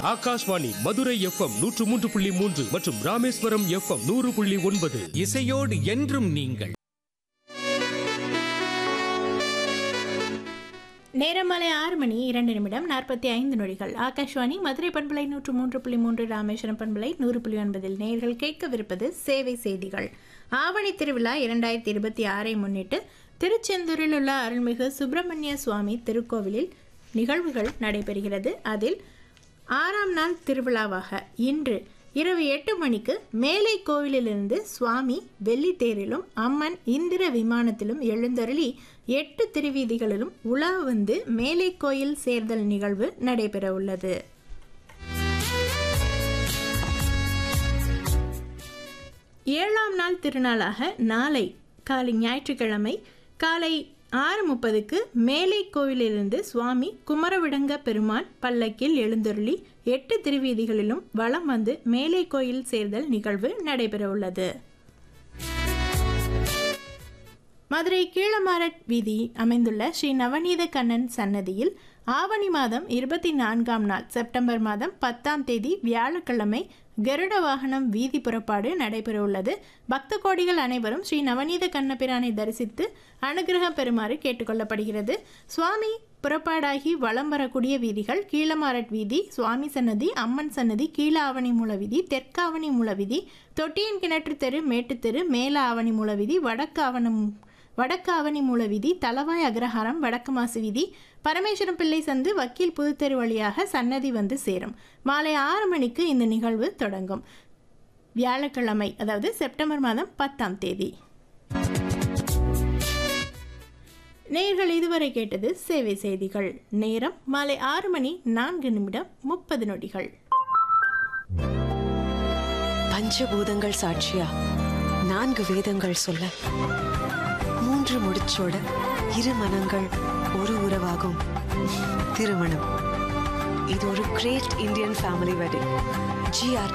Akashvani Madurai FM நூற்று மூன்று புள்ளி மூன்று மற்றும் ராமேஸ்வரம் எஃப்எம் நூறு புள்ளி ஒன்பது இசையோடு என்றும் நீங்கள் நேரமாலை ஆறு மணி இரண்டு நிமிடம் நாற்பத்தி ஐந்து நொடிகள் ஆகாஷ்வாணி மதுரை பண்பலை நூற்று மூன்று புள்ளி மூன்று ராமேஸ்வரம் பண்பலை நூறு புள்ளி ஒன்பதில் நேர்கள் கேட்கவிருப்பது சேவை செய்திகள் ஆவணி திருவிழா இரண்டாயிரத்தி இருபத்தி ஆறை முன்னிட்டு திருச்செந்தூரில் உள்ள அருள்மிகு சுப்பிரமணிய சுவாமி திருக்கோவிலில் நிகழ்வுகள் நடைபெறுகிறது அதில் ஆறாம் நாள் திருவிழாவாக இன்று இரவு எட்டு மணிக்கு மேலை கோவிலிலிருந்து சுவாமி வெள்ளித்தேரிலும் அம்மன் இந்திர விமானத்திலும் எழுந்தருளி எட்டு திருவீதிகளிலும் உலா வந்து மேலை கோயில் சேர்தல் நிகழ்வு நடைபெற உள்ளது ஏழாம் நாள் திருநாளாக நாளை காலை ஞாயிற்றுக்கிழமை காலை ஆறு முப்பதுக்கு மேலை கோவிலிலிருந்து சுவாமி குமரவிடங்க பெருமான் பல்லக்கில் எழுந்தருளி எட்டு திருவீதிகளிலும் வலம் வந்து மேலை கோயில் சேர்தல் நிகழ்வு நடைபெற உள்ளது மதுரை கீழமாரட் வீதி அமைந்துள்ள ஸ்ரீ நவநீத கண்ணன் சன்னதியில் ஆவணி மாதம் இருபத்தி நான்காம் நாள் செப்டம்பர் மாதம் பத்தாம் தேதி வியாழக்கிழமை கருட வாகனம் வீதி புறப்பாடு நடைபெறவுள்ளது பக்த கோடிகள் அனைவரும் ஸ்ரீ நவநீத கண்ணபிரானை தரிசித்து அனுகிரகம் பெறுமாறு கேட்டுக்கொள்ளப்படுகிறது சுவாமி புறப்பாடாகி வலம் வரக்கூடிய வீதிகள் கீழமாரட் வீதி சுவாமி சன்னதி அம்மன் சன்னதி கீழ ஆவணி மூல வீதி தெற்காவணி மூல வீதி தொட்டியன் கிணற்று தெரு மேட்டுத்தெரு மேல ஆவணி மூல வீதி வடக்கு ஆவணம் வடக்கு ஆவணி மூல வீதி தலவாய் அக்ரஹாரம் வடக்கு மாசு வீதி பரமேஸ்வரம் பிள்ளை சந்து வக்கீல் புதுத்தெரு வழியாக சன்னதி வந்து சேரும் மாலை ஆறு மணிக்கு இந்த நிகழ்வு தொடங்கும் வியாழக்கிழமை அதாவது செப்டம்பர் மாதம் பத்தாம் தேதி நேர்கள் இதுவரை கேட்டது சேவை செய்திகள் நேரம் மாலை ஆறு மணி நான்கு நிமிடம் முப்பது நொடிகள் பஞ்சபூதங்கள் சாட்சியா நான்கு வேதங்கள் சொல்ல மூன்று முடிச்சோட இரு மனங்கள் ஒரு உறவாகும் திருமணம் இது ஒரு great Indian family wedding GR